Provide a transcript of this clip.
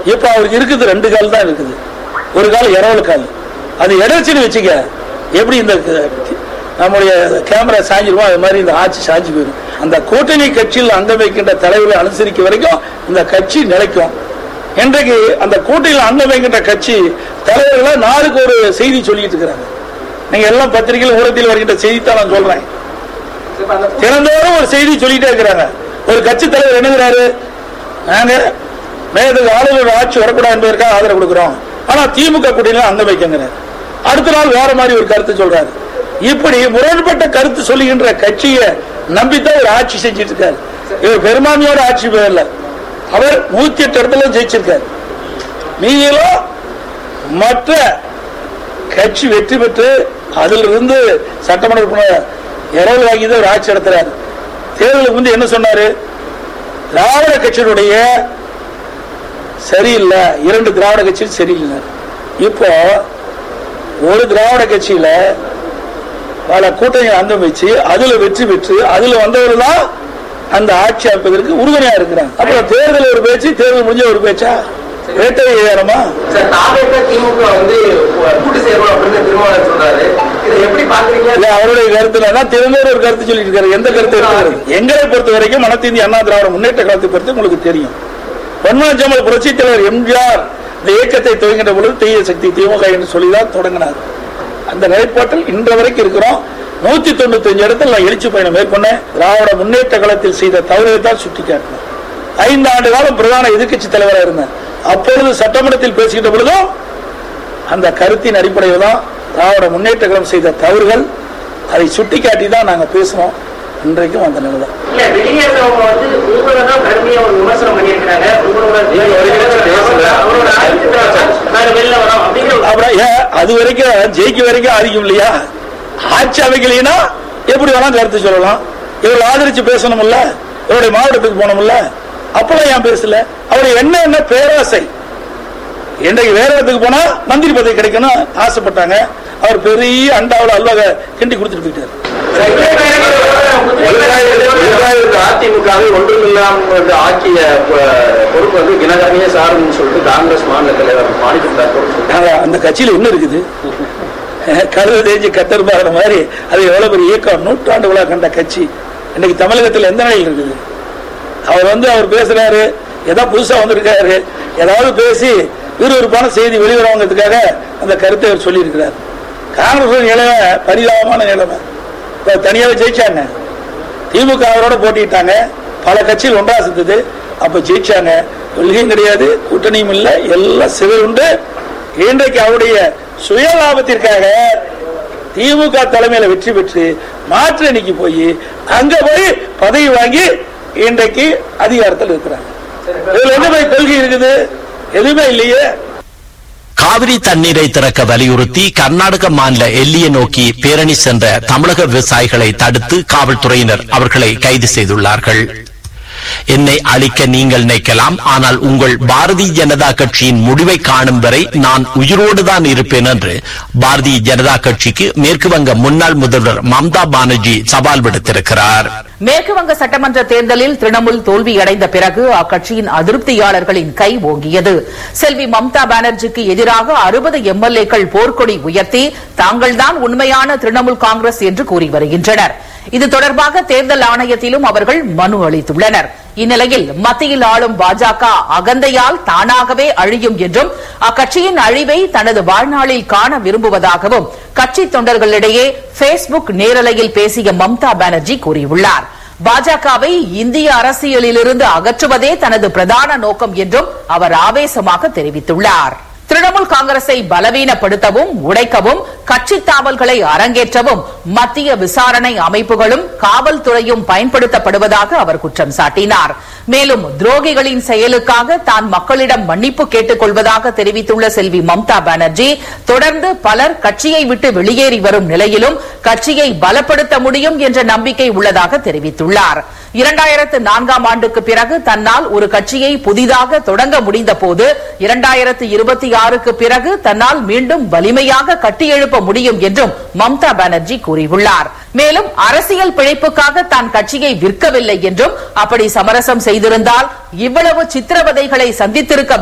இப்ப அவருக்கு இருக்குது ரெண்டு கால் தான் இருக்குது ஒரு கால் இரவல் கால் அது இடைச்சுன்னு வச்சுக்க எப்படி இந்த க- நம்முடைய கேமரா சாஞ்சிருமோ அது மாதிரி இந்த ஆட்சி சாஞ்சி போயிடும் அந்த கூட்டணி கட்சியில் அங்க வைக்கின்ற தலைவர்களை அனுசரிக்க வரைக்கும் இந்த கட்சி நிலைக்கும் இன்றைக்கு அந்த கூட்டணியில் அங்க வைக்கின்ற கட்சி தலைவர்களை நாளுக்கு ஒரு செய்தி சொல்லிட்டு இருக்கிறாங்க நீங்க எல்லாம் பத்திரிகையில் ஊடகத்தில் வருகின்ற செய்தித்தான் நான் சொல்றேன் இப்ப அந்த தினந்தோறும் ஒரு செய்தி சொல்லிட்டே இருக்கிறாங்க ஒரு கட்சி தலைவர் என்னங்கிறாரு நாங்க மேயத்துக்கு ஆளுநர் ஆட்சி வரக்கூடாது என்பதற்காக ஆதரவு கொடுக்கிறோம் ஆனா திமுக கூட்டணியில அங்க வைக்கங்கிறார் அடுத்த நாள் வேற மாதிரி ஒரு கருத்து சொல்றாரு இப்படி முரண்பட்ட கருத்து சொல்லுகின்ற கட்சியை நம்பித்தான் ஒரு ஆட்சி செஞ்சிட்டு இருக்காரு இவர் பெரும்பான்மையோட ஆட்சி பெறல அவர் நூத்தி எட்டு இடத்துல ஜெயிச்சிருக்காரு மீதியிலும் மற்ற கட்சி வெற்றி பெற்று அதில் இருந்து சட்டமன்ற உறுப்பினர் இரவு வாங்கி தான் ஒரு ஆட்சி நடத்துறாரு தேர்தலுக்கு முந்தைய என்ன சொன்னாரு திராவிட கட்சியினுடைய சரியில்லை இரண்டு திராவிட கட்சியும் சரியில்லை இப்போ ஒரு திராவிட கட்சியில பல கூட்டணி அங்கம் வச்சு அதுல வெற்றி பெற்று அதுல வந்தவர் தான் அந்த ஆட்சி அமைப்பதற்கு உறுதுணையா இருக்கிறாங்க அப்புறம் தேர்தல் ஒரு பேச்சு தேர்தல் முடிஞ்ச ஒரு பேச்சா வேட்டை ஏறமா சார் தாவேக திமுக வந்து கூட்டு சேரணும் அப்படின்னு திருமாவளவன் சொல்றாரு இதை எப்படி பாக்குறீங்க இல்ல அவருடைய கருத்துல தான் திரும்பவும் ஒரு கருத்து சொல்லிட்டு இருக்காரு எந்த கருத்து இருக்கிறது எங்களை பொறுத்த வரைக்கும் அனைத்து அண்ணா திராவிட முன்னேற்ற கழகத்தை பொறுத்து உங்களுக்கு தெரியும் பொன்மனச்சம்பல் புரட்சித் தலைவர் எம்ஜிஆர் இந்த இயக்கத்தை துவங்கின்ற பொழுது தீய சக்தி திமுக என்று சொல்லிதான் தொடங்கினார் அந்த நிலைப்பாட்டில் இன்று வரைக்கும் இருக்கிறோம் நூத்தி தொண்ணூத்தி அஞ்சு இடத்துல நான் எழுச்சி பயணம் மேற்கொண்டேன் திராவிட முன்னேற்ற கழகத்தில் செய்த தவறை தான் சுட்டி காட்டினேன் ஐந்து ஆண்டு காலம் பிரதான எதிர்க்கட்சி தலைவராக இருந்தேன் அப்பொழுது சட்டமன்றத்தில் பேசுகின்ற பொழுதும் அந்த கருத்தின் அடிப்படையில் தான் திராவிட முன்னேற்ற கழகம் செய்த தவறுகள் அதை சுட்டிக்காட்டி தான் நாங்க பேசுறோம் இன்றைக்கும் அந்த நிலை தான் இல்ல வெளியேறவங்க வந்து உங்களை தான் கடுமையா ஒரு விமர்சனம் பண்ணியிருக்கிறாங்க உங்களோட அவரோட ஆதிக்கத்தை நாங்க வெளில வரோம் அப்படிங்கிற ஒரு அப்புறம் ஏன் அது வரைக்கும் ஜெயிக்க வரைக்கும் ஆதிக்கம் இல்லையா ஆட்சி அமைக்கலைன்னா எப்படி வேணா கருத்து சொல்லலாம் இவர்கள் ஆதரிச்சு பேசணும்ல இவருடைய மாவட்டத்துக்கு போகணும்ல அப்பெல்லாம் ஏன் பேசல அவர் என்ன என்ன பேராசை இன்றைக்கு வேற இடத்துக்கு போனா மந்திரி பதவி கிடைக்கணும் ஆசைப்பட்டாங்க அவர் பெரிய அண்டாவில் அல்வாக கிண்டி கொடுத்துட்டு போயிட்டார் அதிமுகவை ஒன்றுமில்லாம வந்து ஆக்கிய ப- பொறுப்பு வந்து தினகரனியே சாருன்னு சொல்லிட்டு காங்கிரஸ் மாநில தலைவர் மாணிக்கம் தாக்கூர் சொல்றாரு. ஆனா, அந்த கட்சியில என்ன இருக்குது கழுத தேஞ்சு கத்தர் பாக்குற மாதிரி அது எவ்வளவு பெரிய இயக்கம் நூற்றாண்டு விழா கண்ட கட்சி இன்னைக்கு தமிழகத்தில் எந்த நிலையில் இருக்குது அவர் வந்து அவர் பேசுறாரு ஏதோ புதுசா வந்திருக்காரு ஏதாவது பேசி விறுவிறுப்பான செய்தி வெளிவரவங்கிறதுக்காக அந்த கருத்தை அவர் சொல்லியிருக்கிறார் காங்கிரஸ் நிலைமை பரிதாபமான நிலைமை இப்ப தனியாவே ஜெயிச்சாங்க திமுக அவரோட போட்டிட்டாங்க பல கட்சிகள் ஒன்றா சேர்ந்தது அப்ப ஜெயிச்சாங்க கொள்கையும் கிடையாது கூட்டணியும் இல்லை எல்லாம் சிவர் உண்டு இன்றைக்கு அவருடைய சுய லாபத்திற்காக திமுக தலைமையில வெற்றி பெற்று மாற்று அணிக்கு போய் அங்க போய் பதவி வாங்கி இன்றைக்கு அதிகாரத்தில் இருக்கிறாங்க இதுல என்ன போய் கொள்கை இருக்குது எதுவுமே இல்லையே காவிரி தண்ணீரை திறக்க வலியுறுத்தி கர்நாடக மாநில எல்லையை நோக்கி பேரணி சென்ற தமிழக விவசாயிகளை தடுத்து காவல்துறையினர் அவர்களை கைது செய்துள்ளார்கள் என்னை அழிக்க நீங்கள் நினைக்கலாம் ஆனால் உங்கள் பாரதிய ஜனதா கட்சியின் முடிவை காணும் வரை நான் உயிரோடு தான் இருப்பேன் என்று பாரதிய ஜனதா கட்சிக்கு மேற்கு வங்க முன்னாள் முதல்வர் மம்தா பானர்ஜி சவால் விடுத்திருக்கிறார் மேற்கு வங்க சட்டமன்ற தேர்தலில் திரிணாமுல் தோல்வியடைந்த பிறகு அக்கட்சியின் அதிருப்தியாளர்களின் கை ஓங்கியது செல்வி மம்தா பானர்ஜிக்கு எதிராக அறுபது எம்எல்ஏக்கள் போர்க்கொடி உயர்த்தி தாங்கள்தான் உண்மையான திரிணாமுல் காங்கிரஸ் என்று கூறி வருகின்றனர் இது தொடர்பாக தேர்தல் ஆணையத்திலும் அவர்கள் மனு அளித்துள்ளனர் இந்நிலையில் மத்தியில் ஆளும் பாஜக அகந்தையால் தானாகவே அழியும் என்றும் அக்கட்சியின் அழிவை தனது வாழ்நாளில் காண விரும்புவதாகவும் கட்சி தொண்டர்களிடையே பேஸ்புக் நேரலையில் பேசிய மம்தா பானர்ஜி கூறியுள்ளார் பாஜகவை இந்திய அரசியலிலிருந்து அகற்றுவதே தனது பிரதான நோக்கம் என்றும் அவர் ஆவேசமாக தெரிவித்துள்ளார் திரிணாமுல் காங்கிரஸை பலவீனப்படுத்தவும் உடைக்கவும் கட்சி தாவல்களை அரங்கேற்றவும் மத்திய விசாரணை அமைப்புகளும் காவல்துறையும் பயன்படுத்தப்படுவதாக அவர் குற்றம் சாட்டினார் மேலும் துரோகிகளின் செயலுக்காக தான் மக்களிடம் மன்னிப்பு கேட்டுக் கொள்வதாக தெரிவித்துள்ள செல்வி மம்தா பானர்ஜி தொடர்ந்து பலர் கட்சியை விட்டு வெளியேறி வரும் நிலையிலும் கட்சியை பலப்படுத்த முடியும் என்ற நம்பிக்கை உள்ளதாக தெரிவித்துள்ளார் இரண்டாயிரத்து நான்காம் ஆண்டுக்கு பிறகு தன்னால் ஒரு கட்சியை புதிதாக தொடங்க முடிந்த போது இரண்டாயிரத்து இருபத்தி ஆறுக்கு பிறகு தன்னால் மீண்டும் வலிமையாக கட்டியெழுப்ப முடியும் என்றும் மம்தா பானர்ஜி கூறியுள்ளார் மேலும் அரசியல் பிழைப்புக்காக தான் கட்சியை விற்கவில்லை என்றும் அப்படி சமரசம் செய்திருந்தால் இவ்வளவு சித்திரவதைகளை சந்தித்திருக்க